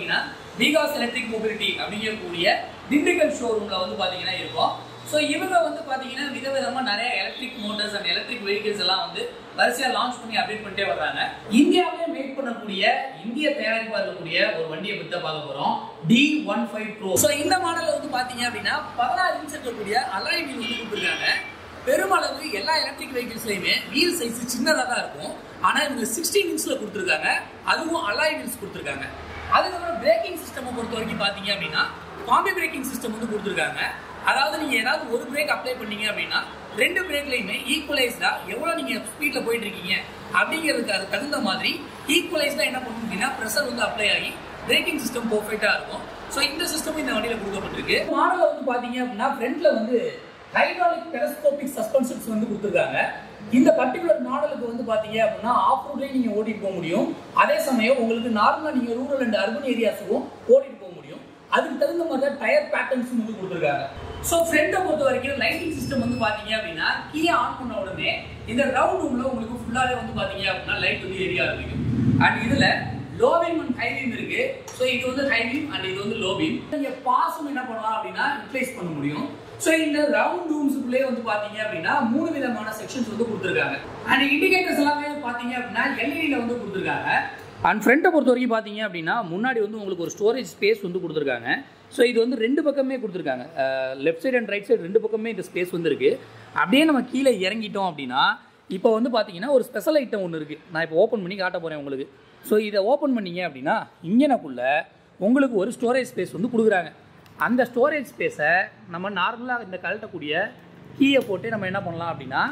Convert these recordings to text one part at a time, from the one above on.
அப்படின்னா because electric mobility அப்படிங்கக்கூடிய திண்டுக்கல் ஷோரூமில் வந்து பார்த்தீங்கன்னா இருக்கும் ஸோ இவங்க வந்து பார்த்தீங்கன்னா விதவிதமாக நிறைய electric motors and electric vehicles எல்லாம் வந்து வரிசையாக லான்ச் பண்ணி அப்டேட் பண்ணிட்டே வர்றாங்க இந்தியாவிலே மேக் பண்ணக்கூடிய இந்திய தயாரிப்பாக இருக்கக்கூடிய ஒரு வண்டியை பற்றி தான் பார்க்க போகிறோம் T one five pro so இந்த மாடலில் வந்து பார்த்தீங்க அப்படின்னா பதினாறு இன்ச் இருக்கக்கூடிய அலாய் வீல் வந்து கொடுத்துருக்காங்க பெருமளவு எல்லா எலக்ட்ரிக் வெஹிக்கிள்ஸ்லையுமே வீல் சைஸ் சின்னதாக தான் இருக்கும் ஆனால் இவங்க சிக்ஸ்டீன் இன்ச்சில் கொடுத்துருக்காங்க அதுவும் அலாய் வீல்ஸ் கொடுத்துருக்காங்க அதுக்கப்புறம் பிரேக்கிங் சிஸ்டம் பொறுத்த வரைக்கும் பார்த்தீங்க அப்படின்னா காம்பி பிரேக்கிங் சிஸ்டம் வந்து கொடுத்துருக்காங்க அதாவது நீங்க ஏதாவது ஒரு பிரேக் அப்ளை பண்ணீங்க அப்படின்னா ரெண்டு பிரேக்லையுமே ஈக்குவலைஸ்டா எவ்வளவு நீங்க ஸ்பீட்ல போயிட்டு இருக்கீங்க அப்படிங்கிறதுக்கு அது தகுந்த மாதிரி ஈக்குவலைஸ்டா என்ன பண்ணும் அப்படின்னா ப்ரெஷர் வந்து அப்ளை ஆகி பிரேக்கிங் சிஸ்டம் பர்ஃபெக்டா இருக்கும் ஸோ இந்த சிஸ்டம் இந்த வண்டியில கொடுக்கப்பட்டிருக்கு மாடல வந்து பாத்தீங்க அப்படின்னா ஃப்ரண்ட்ல வந்து ஹைட்ராலிக் டெலஸ்கோபிக் சஸ்பென்ஷன்ஸ் வந்து கொடுத்துருக்காங்க இந்த பர்டிகுலர் மாடலுக்கு வந்து பாத்தீங்க அப்படின்னா ஆஃப் ரோட்லயும் நீங்க ஓட்டிட்டு போக முடியும் அதே சமயம் உங்களுக்கு நார்மலா நீங்க ரூரல் அண்ட் அர்பன் ஏரியாஸுக்கும் ஓட்டிட்டு போக முடியும் அதுக்கு தகுந்த மாதிரி தான் டயர் பேட்டர்ன்ஸ் வந்து கொடுத்துருக்காங்க ஸோ ஃப்ரண்ட்டை பொறுத்த வரைக்கும் லைட்டிங் சிஸ்டம் வந்து பாத்தீங்க அப்படின்னா கீழே ஆன் பண்ண உடனே இந்த ரவுண்ட் ரூம்ல உங்களுக்கு ஃபுல்லாவே வந்து பாத்தீங்க அப்படின்னா லைட் வந்து எரிய ஆரம்பிக்கும் அண்ட் இதுல low beam and high beam இருக்கு ஸோ இது வந்து ஹை பீம் அண்ட் இது வந்து லோ பீம் நீங்க பாஸும் என்ன பண்ணலாம் அப்படின்னா ரிப்ளேஸ் பண்ண முடியும் ஸோ இந்த ரவுண்ட் ரூம்ஸுக்குள்ளே வந்து பாத்தீங்க அப்படின்னா மூணு விதமான செக்ஷன்ஸ் வந்து கொடுத்துருக்காங்க அண்ட் இண்டிகேட்டர்ஸ் எல்லாமே பாத்தீங்க அப்படின்னா எல்இடியில் வந்து கொடுத்துருக்காங்க அண்ட் ஃப்ரண்ட்டை பொறுத்த வரைக்கும் பார்த்தீங்க அப்படின்னா முன்னாடி வந்து உங்களுக்கு ஒரு ஸ்டோரேஜ் ஸ்பேஸ் வந்து கொடுத்துருக்காங்க ஸோ இது வந்து ரெண்டு பக்கமே கொடுத்துருக்காங்க left side and right side ரெண்டு பக்கமே இந்த ஸ்பேஸ் வந்து இருக்குது அப்படியே நம்ம கீழே இறங்கிட்டோம் அப்படின்னா இப்போ வந்து பார்த்தீங்கன்னா ஒரு ஸ்பெஷல் ஐட்டம் ஒன்று இருக்குது நான் இப்போ ஓப்பன் பண்ணி காட்ட போகிறேன் உங்களுக்கு ஸோ இதை ஓப்பன் பண்ணீங்க அப்படின்னா இங்கனக்குள்ளே உங்களுக்கு ஒரு ஸ்டோரேஜ் ஸ்பேஸ் வந்து கொடுக்குறாங்க அந்த ஸ்டோரேஜ் ஸ்பேஸை நம்ம நார்மலாக இந்த கழட்டக்கூடிய கீயை போட்டு நம்ம என்ன பண்ணலாம் அப்படின்னா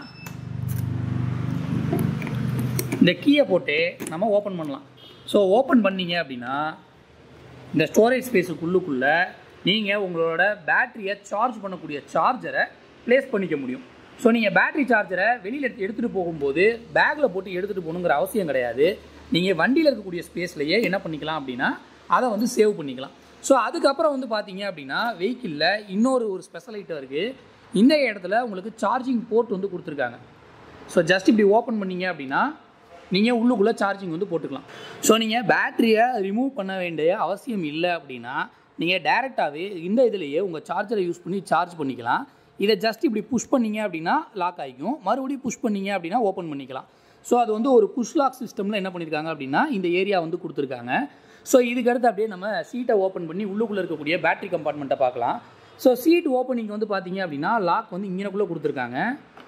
இந்த கீயை போட்டு நம்ம ஓப்பன் பண்ணலாம் ஸோ ஓப்பன் பண்ணீங்க அப்படின்னா இந்த ஸ்டோரேஜ் ஸ்பேஸுக்குள்ளுக்குள்ளே நீங்கள் உங்களோட பேட்டரியை சார்ஜ் பண்ணக்கூடிய சார்ஜரை ப்ளேஸ் பண்ணிக்க முடியும் ஸோ நீங்கள் பேட்டரி சார்ஜரை வெளியில் எடுத்துகிட்டு போகும்போது பேக்கில் போட்டு எடுத்துகிட்டு போகணுங்கிற அவசியம் கிடையாது நீங்கள் வண்டியில் இருக்கக்கூடிய ஸ்பேஸ்லையே என்ன பண்ணிக்கலாம் அப்படின்னா அதை வந்து சேவ் பண்ணிக்கலாம் ஸோ அதுக்கப்புறம் வந்து பார்த்தீங்க அப்படின்னா வெஹிக்கிளில் இன்னொரு ஒரு ஸ்பெஷல் ஐட்டம் இருக்குது இந்த இடத்துல உங்களுக்கு சார்ஜிங் போர்ட் வந்து கொடுத்துருக்காங்க ஸோ ஜஸ்ட் இப்படி ஓப்பன் பண்ணீங்க அப்படின்னா நீங்கள் உள்ளுக்குள்ளே சார்ஜிங் வந்து போட்டுக்கலாம் ஸோ நீங்கள் பேட்டரியை ரிமூவ் பண்ண வேண்டிய அவசியம் இல்லை அப்படின்னா நீங்கள் டேரெக்டாகவே இந்த இதுலேயே உங்கள் சார்ஜரை யூஸ் பண்ணி சார்ஜ் பண்ணிக்கலாம் இதை ஜஸ்ட் இப்படி புஷ் பண்ணீங்க அப்படின்னா லாக் ஆகிக்கும் மறுபடியும் புஷ் பண்ணீங்க அப்படின்னா ஓப்பன் பண்ணிக்கலாம் ஸோ அது வந்து ஒரு புஷ் லாக் சிஸ்டமில் என்ன பண்ணியிருக்காங்க அப்படின்னா இந்த ஏரியா வந்து கொடுத்துருக்காங்க ஸோ இதுக்கு அடுத்து அப்படியே நம்ம சீட்டை ஓப்பன் பண்ணி உள்ளுக்குள்ளே இருக்கக்கூடிய பேட்டரி கம்பார்ட்மெண்ட்டை பார்க்கலாம் ஸோ சீட் ஓப்பனிங் வந்து பார்த்தீங்க அப்படின்னா லாக் வந்து இங்கனக்குள்ளே கொடுத்துருக்காங்க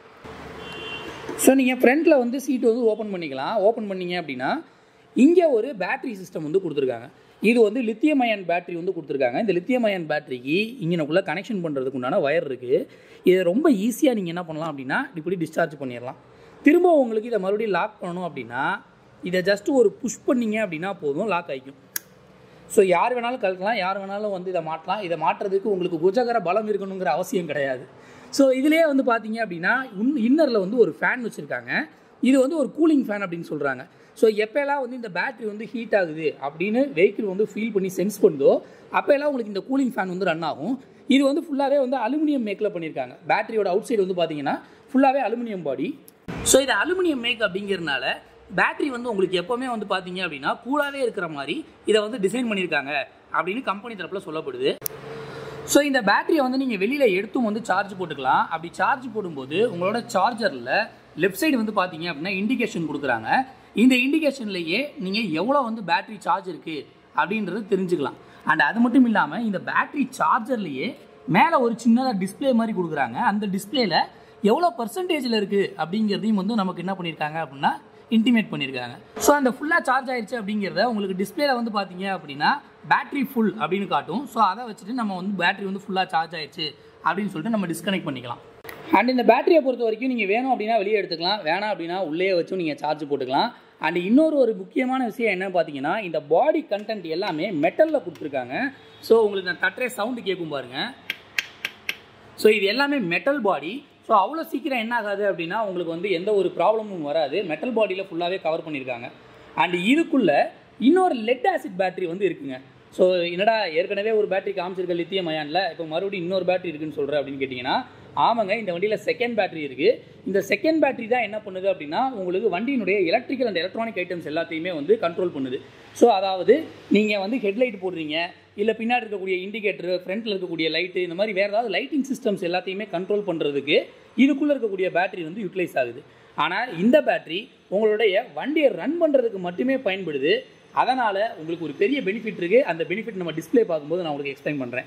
ஸோ நீங்கள் ஃப்ரண்ட்டில் வந்து சீட்டு வந்து ஓப்பன் பண்ணிக்கலாம் ஓப்பன் பண்ணீங்க அப்படின்னா இங்கே ஒரு பேட்டரி சிஸ்டம் வந்து கொடுத்துருக்காங்க இது வந்து லித்தியம் அயன் பேட்டரி வந்து கொடுத்துருக்காங்க இந்த லித்தியம் அயன் பேட்டரிக்கு இங்கனக்குள்ளே கனெக்ஷன் பண்ணுறதுக்கு உண்டான ஒயர் இருக்குது இதை ரொம்ப ஈஸியாக நீங்கள் என்ன பண்ணலாம் அப்படின்னா இப்படி டிஸ்சார்ஜ் பண்ணிடலாம் திரும்ப உங்களுக்கு இதை மறுபடியும் லாக் பண்ணணும் அப்படின்னா இதை ஜஸ்ட் ஒரு புஷ் பண்ணீங்க அப்படின்னா போதும் லாக் ஆகிக்கும் ஸோ யார் வேணாலும் கலக்கலாம் யார் வேணாலும் வந்து இதை மாட்டலாம் இதை மாட்டுறதுக்கு உங்களுக்கு குஜகர பலம் இருக்கணுங்கிற அவசியம் கிடையாது ஸோ இதிலே வந்து பார்த்தீங்க அப்படின்னா உன் இன்னரில் வந்து ஒரு ஃபேன் வச்சுருக்காங்க இது வந்து ஒரு கூலிங் ஃபேன் அப்படின்னு சொல்கிறாங்க ஸோ எப்போல்லாம் வந்து இந்த பேட்டரி வந்து ஹீட் ஆகுது அப்படின்னு வெஹிக்கிள் வந்து ஃபீல் பண்ணி சென்ஸ் பண்ணுதோ அப்போல்லாம் உங்களுக்கு இந்த கூலிங் ஃபேன் வந்து ரன் ஆகும் இது வந்து ஃபுல்லாகவே வந்து அலுமினியம் மேக்கில் பண்ணியிருக்காங்க பேட்டரியோட அவுட் சைடு வந்து பார்த்தீங்கன்னா ஃபுல்லாகவே அலுமினியம் பாடி ஸோ இது அலுமினியம் மேக் அப்படிங்கிறதுனால பேட்டரி வந்து உங்களுக்கு எப்போவுமே வந்து பார்த்தீங்க அப்படின்னா கூலாகவே இருக்கிற மாதிரி இதை வந்து டிசைன் பண்ணியிருக்காங்க அப்படின்னு கம்பெனி தரப்பில் சொல்லப்படுது ஸோ இந்த பேட்டரியை வந்து நீங்கள் வெளியில் எடுத்தும் வந்து சார்ஜ் போட்டுக்கலாம் அப்படி சார்ஜ் போடும்போது உங்களோட சார்ஜரில் லெஃப்ட் சைடு வந்து பார்த்தீங்க அப்படின்னா இண்டிகேஷன் கொடுக்குறாங்க இந்த இண்டிகேஷன்லேயே நீங்கள் எவ்வளோ வந்து பேட்டரி சார்ஜ் இருக்குது அப்படின்றது தெரிஞ்சுக்கலாம் அண்ட் அது மட்டும் இல்லாமல் இந்த பேட்டரி சார்ஜர்லேயே மேலே ஒரு சின்னதாக டிஸ்பிளே மாதிரி கொடுக்குறாங்க அந்த டிஸ்பிளேல எவ்வளோ பர்சன்டேஜில் இருக்குது அப்படிங்கிறதையும் வந்து நமக்கு என்ன பண்ணியிருக்காங்க அப்படின்னா இன்டிமேட் பண்ணியிருக்காங்க ஸோ அந்த ஃபுல்லாக சார்ஜ் ஆயிடுச்சு அப்படிங்கிறத உங்களுக்கு டிஸ்பிளேல வந்து பார்த்தீங்க அப்படின்னா பேட்டரி ஃபுல் அப்படின்னு காட்டும் ஸோ அதை வச்சுட்டு நம்ம வந்து பேட்டரி வந்து ஃபுல்லாக சார்ஜ் ஆயிடுச்சு அப்படின்னு சொல்லிட்டு நம்ம டிஸ்கனெக்ட் பண்ணிக்கலாம் அண்ட் இந்த பேட்டரியை பொறுத்த வரைக்கும் நீங்கள் வேணும் அப்படின்னா வெளியே எடுத்துக்கலாம் வேணாம் அப்படின்னா உள்ளே வச்சும் நீங்கள் சார்ஜ் போட்டுக்கலாம் அண்ட் இன்னொரு ஒரு முக்கியமான விஷயம் என்ன பார்த்தீங்கன்னா இந்த பாடி கண்டென்ட் எல்லாமே மெட்டலில் கொடுத்துருக்காங்க ஸோ உங்களுக்கு நான் தட்டுற சவுண்டு கேட்கும் பாருங்க ஸோ இது எல்லாமே மெட்டல் பாடி ஸோ அவ்வளோ சீக்கிரம் என்ன ஆகாது அப்படின்னா உங்களுக்கு வந்து எந்த ஒரு ப்ராப்ளமும் வராது மெட்டல் பாடியில் ஃபுல்லாகவே கவர் பண்ணியிருக்காங்க அண்ட் இதுக்குள்ளே இன்னொரு லெட் ஆசிட் பேட்டரி வந்து இருக்குங்க ஸோ என்னடா ஏற்கனவே ஒரு பேட்டரி காமிச்சிருக்க லித்தியம் அயானில் இப்போ மறுபடியும் இன்னொரு பேட்டரி இருக்குன்னு சொல்கிறேன் அப்படின்னு கேட்டிங்கன்னா ஆமாங்க இந்த வண்டியில் செகண்ட் பேட்டரி இருக்குது இந்த செகண்ட் பேட்டரி தான் என்ன பண்ணுது அப்படின்னா உங்களுக்கு வண்டியினுடைய எலக்ட்ரிக்கல் அண்ட் எலக்ட்ரானிக் ஐட்டம்ஸ் எல்லாத்தையுமே வந்து கண்ட்ரோல் பண்ணுது ஸோ அதாவது நீங்கள் வந்து ஹெட்லைட் போடுறீங்க இல்லை பின்னாடி இருக்கக்கூடிய இண்டிகேட்டர் ஃப்ரண்ட்டில் இருக்கக்கூடிய லைட்டு இந்த மாதிரி வேறு ஏதாவது லைட்டிங் சிஸ்டம்ஸ் எல்லாத்தையுமே கண்ட்ரோல் பண்ணுறதுக்கு இதுக்குள்ளே இருக்கக்கூடிய பேட்டரி வந்து யூட்டிலைஸ் ஆகுது ஆனால் இந்த பேட்டரி உங்களுடைய வண்டியை ரன் பண்ணுறதுக்கு மட்டுமே பயன்படுது அதனால் உங்களுக்கு ஒரு பெரிய பெனிஃபிட் இருக்குது அந்த பெனிஃபிட் நம்ம டிஸ்ப்ளே பார்க்கும்போது நான் உங்களுக்கு எக்ஸ்பிளைன் பண்ணுறேன்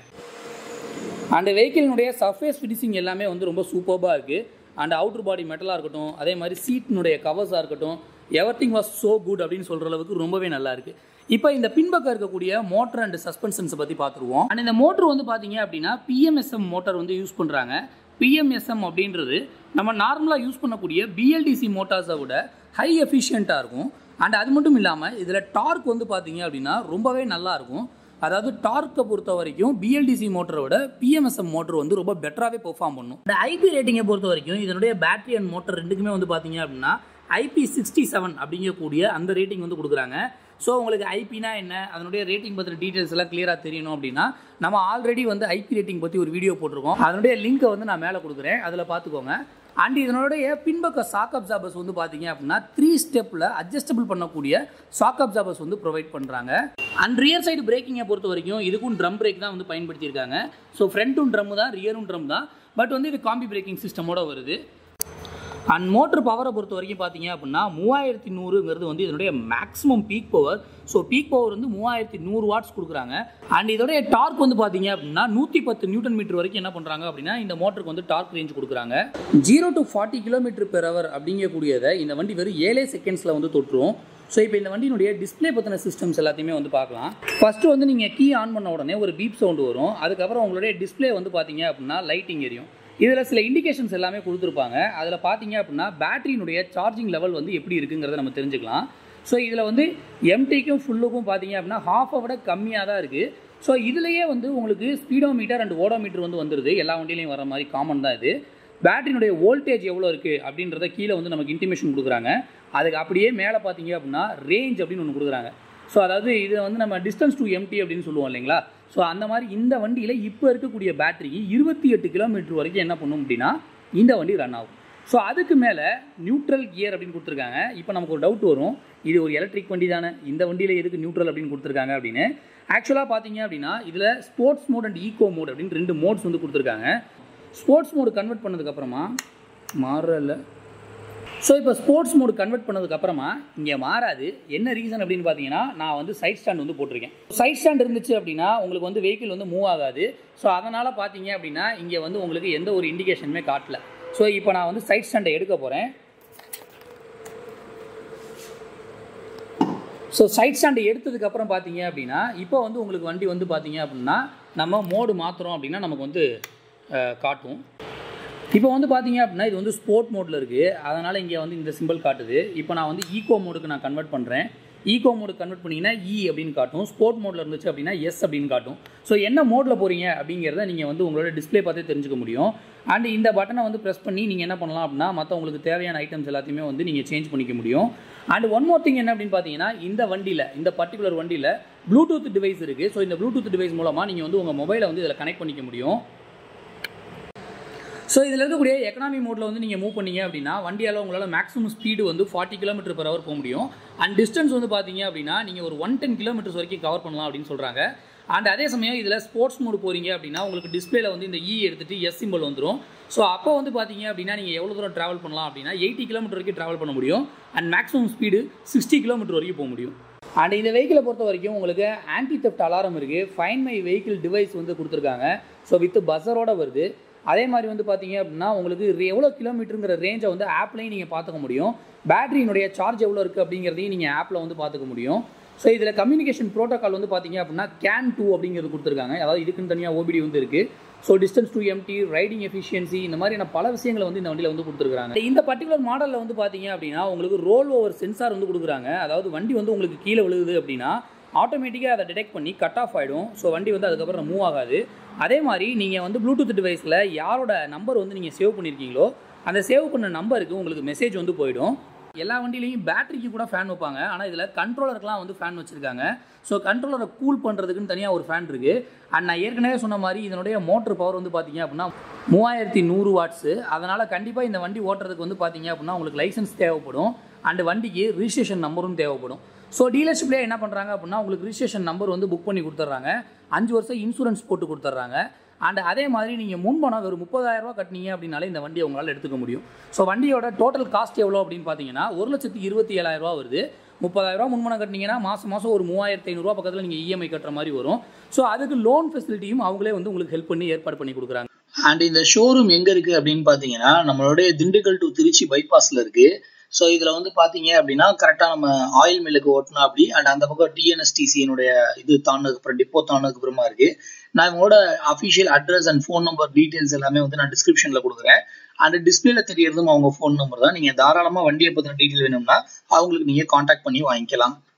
அந்த வெஹிக்கிளினுடைய சர்ஃபேஸ் ஃபினிஷிங் எல்லாமே வந்து ரொம்ப சூப்பர்பாக இருக்குது அண்ட் அவுட்டர் பாடி மெட்டலாக இருக்கட்டும் அதே மாதிரி சீட்டினுடைய கவர்ஸாக இருக்கட்டும் everything was so good அப்படின்னு சொல்கிற அளவுக்கு ரொம்பவே நல்லா இருக்குது இப்போ இந்த பின்பக்கம் இருக்கக்கூடிய மோட்டர் அண்ட் சஸ்பென்ஷன்ஸை பற்றி பார்த்துருவோம் அண்ட் இந்த மோட்டர் வந்து பார்த்தீங்க அப்படின்னா பிஎம்எஸ்எம் மோட்டார் வந்து யூஸ் பண்ணுறாங்க பிஎம்எஸ்எம் அப்படின்றது நம்ம நார்மலாக யூஸ் பண்ணக்கூடிய பிஎல்டிசி மோட்டார்ஸை விட ஹை எஃபிஷியண்ட்டாக இருக்கும் அண்ட் அது மட்டும் இல்லாமல் இதில் டார்க் வந்து பார்த்தீங்க அப்படின்னா ரொம்பவே நல்லா இருக்கும் அதாவது டார்க்கை பொறுத்த வரைக்கும் பிஎல்டிசி மோட்டரை விட பிஎம்எஸ்எம் மோட்டர் வந்து ரொம்ப பெட்டராகவே பெர்ஃபார்ம் பண்ணும் இந்த ஐபி ரேட்டிங்கை பொறுத்த வரைக்கும் இதனுடைய பேட்டரி அண்ட் மோட்டர் ரெண்டுக்குமே வந்து பார்த்தீங்க அப்படின்னா ஐபி சிக்ஸ்டி செவன் அப்படிங்கக்கூடிய அந்த ரேட்டிங் வந்து கொடுக்குறாங்க ஸோ உங்களுக்கு ஐபினா என்ன அதனுடைய ரேட்டிங் பற்றின டீட்டெயில்ஸ் எல்லாம் கிளியராக தெரியணும் அப்படின்னா நம்ம ஆல்ரெடி வந்து ஐபி ரேட்டிங் பற்றி ஒரு வீடியோ போட்டிருக்கோம் அதனுடைய லிங்கை வந்து நான் மேலே கொடுக்குறேன் அதில் பார்த்துக்கோங்க அண்ட் இதனுடைய பின்பக்க சாக் அப்சார்பர்ஸ் வந்து பார்த்தீங்க அப்படின்னா த்ரீ ஸ்டெப்பில் அட்ஜஸ்டபிள் பண்ணக்கூடிய சாக் அப்சார்பர்ஸ் வந்து ப்ரொவைட் பண்ணுறாங்க அண்ட் ரியர் சைடு பிரேக்கிங்கை பொறுத்த வரைக்கும் இதுக்கும் ட்ரம் பிரேக் தான் வந்து பயன்படுத்தியிருக்காங்க ஸோ ஃப்ரண்ட்டும் ட்ரம் தான் ரியரும் ட்ரம் தான் பட் வந்து இது காம்பி பிரேக்கிங் சிஸ்டமோட வருது அண்ட் மோட்டர் பவரை பொறுத்த வரைக்கும் பார்த்தீங்க அப்படின்னா மூவாயிரத்தி நூறுங்கிறது வந்து இதனுடைய maximum peak power so peak power வந்து மூவாயிரத்தி நூறு வாட்ஸ் கொடுக்குறாங்க அண்ட் இதோடைய டார்க் வந்து பார்த்தீங்க அப்படின்னா நூற்றி பத்து நியூட்டன் மீட்டர் வரைக்கும் என்ன பண்ணுறாங்க அப்படின்னா இந்த மோட்டருக்கு வந்து டார்க் ரேஞ்ச் கொடுக்குறாங்க zero to forty kilometre per hour அப்படிங்கக்கூடியதை இந்த வண்டி வெறும் ஏழே செகண்ட்ஸில் வந்து தொட்டுரும் ஸோ இப்போ இந்த வண்டியினுடைய டிஸ்பிளே பற்றின சிஸ்டம்ஸ் எல்லாத்தையுமே வந்து பார்க்கலாம் ஃபஸ்ட்டு வந்து நீங்கள் கீ ஆன் பண்ண உடனே ஒரு பீப் சவுண்டு வரும் அதுக்கப்புறம் உங்களுடைய டிஸ்பிளே வந்து பார்த்தீங்க அப்படின்னா லைட்டிங் எரியும் இதில் சில இண்டிகேஷன்ஸ் எல்லாமே கொடுத்துருப்பாங்க அதில் பார்த்தீங்க அப்படின்னா பேட்டரியினுடைய சார்ஜிங் லெவல் வந்து எப்படி இருக்குங்கிறத நம்ம தெரிஞ்சுக்கலாம் ஸோ இதில் வந்து எம்டிக்கும் ஃபுல்லுக்கும் பார்த்தீங்க அப்படின்னா ஹாஃபை விட கம்மியாக தான் இருக்குது ஸோ இதுலேயே வந்து உங்களுக்கு ஸ்பீடோமீட்டர் அண்ட் ஓடோமீட்டர் வந்து வந்துடுது எல்லா வண்டியிலையும் வர மாதிரி காமன் தான் இது பேட்டரியினுடைய வோல்டேஜ் எவ்வளோ இருக்குது அப்படின்றத கீழே வந்து நமக்கு இன்டிமேஷன் கொடுக்குறாங்க அதுக்கு அப்படியே மேலே பார்த்தீங்க அப்படின்னா ரேஞ்ச் அப்படின்னு ஒன்று கொடுக்குறாங்க ஸோ அதாவது இது வந்து நம்ம டிஸ்டன்ஸ் டு எம்டி அப்படின்னு சொல்லுவோம் இல்லைங்களா ஸோ அந்த மாதிரி இந்த வண்டியில் இப்போ இருக்கக்கூடிய பேட்டரி இருபத்தி எட்டு கிலோமீட்டர் வரைக்கும் என்ன பண்ணும் அப்படின்னா இந்த வண்டி ரன் ஆகும் ஸோ அதுக்கு மேலே நியூட்ரல் கியர் அப்படின்னு கொடுத்துருக்காங்க இப்போ நமக்கு ஒரு டவுட் வரும் இது ஒரு எலக்ட்ரிக் வண்டி தானே இந்த வண்டியில் எதுக்கு நியூட்ரல் அப்படின்னு கொடுத்துருக்காங்க அப்படின்னு ஆக்சுவலாக பார்த்தீங்க அப்படின்னா இதில் sports mode and eco mode அப்படின்னு ரெண்டு மோட்ஸ் வந்து கொடுத்துருக்காங்க ஸ்போர்ட்ஸ் மோடு கன்வெர்ட் பண்ணதுக்கப்புறமா மாறல ஸோ இப்போ ஸ்போர்ட்ஸ் மோடு கன்வெர்ட் பண்ணதுக்கப்புறமா இங்கே மாறாது என்ன ரீசன் அப்படின்னு பார்த்தீங்கன்னா நான் வந்து சைட் ஸ்டாண்ட் வந்து போட்டிருக்கேன் சைட் ஸ்டாண்ட் இருந்துச்சு அப்படின்னா உங்களுக்கு வந்து வெஹிக்கிள் வந்து மூவ் ஆகாது ஸோ அதனால் பார்த்தீங்க அப்படின்னா இங்கே வந்து உங்களுக்கு எந்த ஒரு இண்டிகேஷனுமே காட்டல ஸோ இப்போ நான் வந்து சைட் ஸ்டாண்டை எடுக்க போகிறேன் ஸோ சைட் ஸ்டாண்டை எடுத்ததுக்கப்புறம் பார்த்தீங்க அப்படின்னா இப்போ வந்து உங்களுக்கு வண்டி வந்து பார்த்தீங்க அப்படின்னா நம்ம மோடு மாற்றுறோம் அப்படின்னா நமக்கு வந்து அஹ், காட்டும் இப்போ வந்து பார்த்தீங்க அப்படின்னா இது வந்து ஸ்போர்ட் மோடில் இருக்குது அதனால் இங்கே வந்து இந்த சிம்பிள் காட்டுது இப்போ நான் வந்து ஈகோ மோடுக்கு நான் கன்வெர்ட் பண்ணுறேன் ஈகோ மோடுக்கு கன்வெர்ட் பண்ணிங்கன்னா இ அப்படின்னு காட்டும் ஸ்போர்ட் மோடில் இருந்துச்சு அப்படின்னா எஸ் அப்படின்னு காட்டும் ஸோ என்ன மோடில் போகிறீங்க அப்படிங்கிறத நீங்கள் வந்து உங்களோட டிஸ்ப்ளே பார்த்தே தெரிஞ்சுக்க முடியும் அண்ட் இந்த பட்டனை வந்து ப்ரெஸ் பண்ணி நீங்கள் என்ன பண்ணலாம் அப்படின்னா மற்ற உங்களுக்கு தேவையான ஐட்டம்ஸ் எல்லாத்தையுமே வந்து நீங்கள் சேஞ்ச் பண்ணிக்க முடியும் அண்ட் ஒன் மோர் திங் என்ன அப்படின்னு பார்த்தீங்கன்னா இந்த வண்டியில் இந்த பர்டிகுலர் வண்டியில் ப்ளூடூத் டிவைஸ் இருக்குது ஸோ இந்த ப்ளூடூத் டிவைஸ் மூலமாக நீங்கள் வந்து உங்கள் மொபைலை வந்து இதில் கனெக்ட் பண்ணிக்க முடியும் ஸோ இதில் இருக்கக்கூடிய எக்கனாமி மோடில் வந்து நீங்கள் மூவ் பண்ணீங்க அப்படின்னா வண்டியால் உங்களால் மேக்ஸிமம் ஸ்பீடு வந்து ஃபார்ட்டி கிலோமீட்டர் per ஹவர் போக முடியும் அண்ட் டிஸ்டன்ஸ் வந்து பார்த்தீங்க அப்படின்னா நீங்கள் ஒரு ஒன் டென் கிலோமீட்டர்ஸ் வரைக்கும் கவர் பண்ணலாம் அப்படின்னு சொல்கிறாங்க அண்ட் அதே சமயம் இதில் ஸ்போர்ட்ஸ் மோடு போகிறீங்க அப்படின்னா உங்களுக்கு டிஸ்பிளேல வந்து இந்த இ எடுத்துகிட்டு எஸ் சிம்பிள் வந்துடும் ஸோ அப்போ வந்து பார்த்தீங்க அப்படின்னா நீங்கள் எவ்வளோ தூரம் ட்ராவல் பண்ணலாம் அப்படின்னா எயிட்டி கிலோமீட்டர் வரைக்கும் ட்ராவல் பண்ண முடியும் and maximum speed sixty kilometre வரைக்கும் போக முடியும் அண்ட் இந்த வெஹிக்கிளை பொறுத்த வரைக்கும் உங்களுக்கு ஆன்டி தெஃப்ட் அலாரம் இருக்குது ஃபைன் மை வெஹிக்கிள் டிவைஸ் வந்து கொடுத்துருக்காங்க ஸோ வித் பஸ்ஸரோட வருது அதே மாதிரி வந்து பார்த்தீங்க அப்படின்னா உங்களுக்கு re- எவ்வளோ கிலோமீட்டருங்கிற ரேஞ்சை வந்து ஆப்லையும் நீங்கள் பார்த்துக்க முடியும் பேட்டரியினுடைய சார்ஜ் எவ்வளோ இருக்குது அப்படிங்கிறதையும் நீங்கள் ஆப்பில் வந்து பார்த்துக்க முடியும் ஸோ இதில் கம்யூனிகேஷன் ப்ரோட்டோகால் வந்து பார்த்தீங்க அப்படின்னா கேன் டூ அப்படிங்கிறது கொடுத்துருக்காங்க அதாவது இதுக்குன்னு தனியாக ஓபிடி வந்து இருக்குது so distance to empty riding efficiency இந்த மாதிரியான பல விஷயங்களை வந்து இந்த வண்டியில் வந்து கொடுத்துருக்காங்க இந்த பர்டிகுலர் மாடலில் வந்து பார்த்தீங்க அப்படின்னா உங்களுக்கு ரோல் ஓவர் சென்சார் வந்து கொடுக்குறாங்க அதாவது வண்டி வந்து உங்களுக்கு கீழே விழுகுது அப்படின்னா ஆட்டோமேட்டிக்காக அதை டிடெக்ட் பண்ணி கட் ஆஃப் ஆகிடும் ஸோ வண்டி வந்து அதுக்கப்புறம் மூவ் ஆகாது அதே மாதிரி நீங்கள் வந்து ப்ளூடூத் டிவைஸில் யாரோட நம்பர் வந்து நீங்கள் சேவ் பண்ணியிருக்கீங்களோ அந்த சேவ் பண்ண நம்பருக்கு உங்களுக்கு மெசேஜ் வந்து போயிடும் எல்லா வண்டியிலையும் பேட்டரிக்கு கூட ஃபேன் வைப்பாங்க ஆனால் இதில் கண்ட்ரோலருக்குலாம் வந்து ஃபேன் வச்சுருக்காங்க ஸோ கண்ட்ரோலரை கூல் பண்ணுறதுக்குன்னு தனியாக ஒரு ஃபேன் இருக்குது அண்ட் நான் ஏற்கனவே சொன்ன மாதிரி இதனுடைய மோட்டர் பவர் வந்து பார்த்தீங்க அப்படின்னா மூவாயிரத்தி நூறு வாட்ஸு அதனால் கண்டிப்பாக இந்த வண்டி ஓட்டுறதுக்கு வந்து பார்த்தீங்க அப்படின்னா உங்களுக்கு லைசன்ஸ் தேவைப்படும் அண்ட் வண்டிக்கு ரிஜிஸ்ட்ரேஷன் நம்பரும் தேவைப்படும் ஸோ டீலர்ஷிப்லேயே என்ன பண்ணுறாங்க அப்படின்னா உங்களுக்கு ரிஜிஸ்ட்ரேஷன் நம்பர் வந்து புக் பண்ணி கொடுத்துட்றாங்க அஞ்சு வருஷம் இன்சூரன்ஸ் போட்டு கொடுத்துட்றாங்க அண்ட் அதே மாதிரி நீங்கள் முன்பணம் வெறும் முப்பதாயிரரூவா கட்டினீங்க அப்படின்னாலே இந்த வண்டியை உங்களால் எடுத்துக்க முடியும் ஸோ வண்டியோட டோட்டல் காஸ்ட் எவ்வளோ அப்படின்னு பார்த்தீங்கன்னா ஒரு லட்சத்தி இருபத்தி ஏழாயிரரூவா வருது முப்பதாயிரரூவா முன்பணம் கட்டினீங்கன்னா மாதம் மாதம் ஒரு மூவாயிரத்தி ஐநூறுரூவா பக்கத்தில் நீங்கள் இஎம்ஐ கட்டுற மாதிரி வரும் ஸோ அதுக்கு லோன் ஃபெசிலிட்டியும் அவங்களே வந்து உங்களுக்கு ஹெல்ப் பண்ணி ஏற்பாடு பண்ணி கொடுக்குறாங்க அண்ட் இந்த ஷோரூம் எங்க இருக்கு அப்படின்னு பாத்தீங்கன்னா நம்மளுடைய திண்டுக்கல் டு திருச்சி பைபாஸ்ல இருக்கு ஸோ இதுல வந்து பாத்தீங்க அப்படின்னா கரெக்டா நம்ம ஆயில் மில்லுக்கு ஓட்டினா அப்படி அண்ட் அந்த பக்கம் டிஎன்எஸ்டிசியினுடைய இது தாண்டதுக்கு அப்புறம் டிப்போ தாண்டதுக்கு அப்புறமா இருக்கு நான் இவங்களோட official address and phone number details எல்லாமே வந்து நான் டிஸ்கிரிப்ஷன்ல கொடுக்குறேன் அண்ட் டிஸ்பிளேல தெரியறதும் அவங்க ஃபோன் நம்பர் தான் நீங்க தாராளமா வண்டியை பத்தின டீட்டெயில் வேணும்னா அவங்களுக்கு நீங்க காண்டாக்ட் பண்ணி வாங்கிக்கலாம்